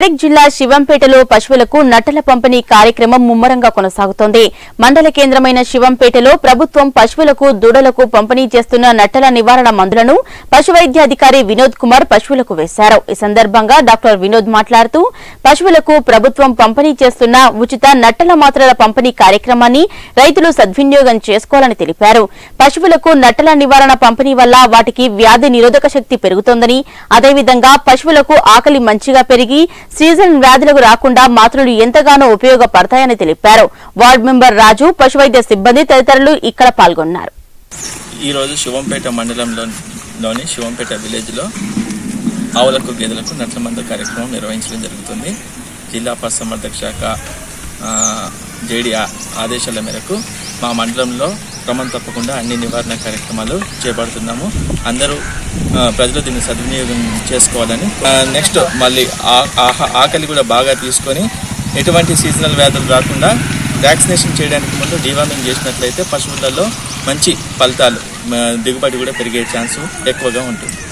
మెదక్ జిల్లా శివంపేటలో పశువులకు నట్టల పంపిణీ కార్యక్రమం ముమ్మరంగా కొనసాగుతోంది మండల కేంద్రమైన శివంపేటలో ప్రభుత్వం పశువులకు దూడలకు పంపిణీ చేస్తున్న నట్టల నివారణ మందులను పశువైద్యాధికారి వినోద్ కుమార్ పశువులకు వేశారు ఈ సందర్భంగా డాక్టర్ వినోద్ మాట్లాడుతూ పశువులకు ప్రభుత్వం పంపిణీ చేస్తున్న ఉచిత నట్టల మాత్రల పంపిణీ కార్యక్రమాన్ని రైతులు సద్వినియోగం చేసుకోవాలని తెలిపారు పశువులకు నట్టల నివారణ పంపిణీ వల్ల వాటికి వ్యాధి నిరోధక శక్తి పెరుగుతోందని అదేవిధంగా పశువులకు ఆకలి మంచిగా పెరిగి సీజన్ వ్యాధులకు రాకుండా మాత్రలు ఎంతగానో ఉపయోగపడతాయని తెలిపారు వార్డు మెంబర్ రాజు పశువైద్య సిబ్బంది తదితరులు ఇక్కడ పాల్గొన్నారు ఈరోజు శివంపేట మండలంలో లోని శివంపేట విలేజ్లో ఆవులకు గేదెలకు నట్ల మందు కార్యక్రమం నిర్వహించడం జరుగుతుంది జిల్లా పశుసంవర్ధక శాఖ ఆ, జేడీ ఆ- ఆదేశాల మేరకు మా మండలంలో క్రమం తప్పకుండా అన్ని నివారణ కార్యక్రమాలు చేపడుతున్నాము అందరూ ఆ, ప్రజలు దీన్ని సద్వినియోగం చేసుకోవాలని ఆ, నెక్స్ట్ మళ్ళీ ఆ- ఆహ- ఆకలి కూడా బాగా తీసుకొని ఎటువంటి సీజనల్ వ్యాధులు రాకుండా వ్యాక్సినేషన్ చేయడానికి ముందు డివార్మింగ్ చేసినట్లయితే పశువులలో మంచి ఫలితాలు మ, దిగుబడి కూడా పెరిగే ఛాన్స్ ఎక్కువగా ఉంటుంది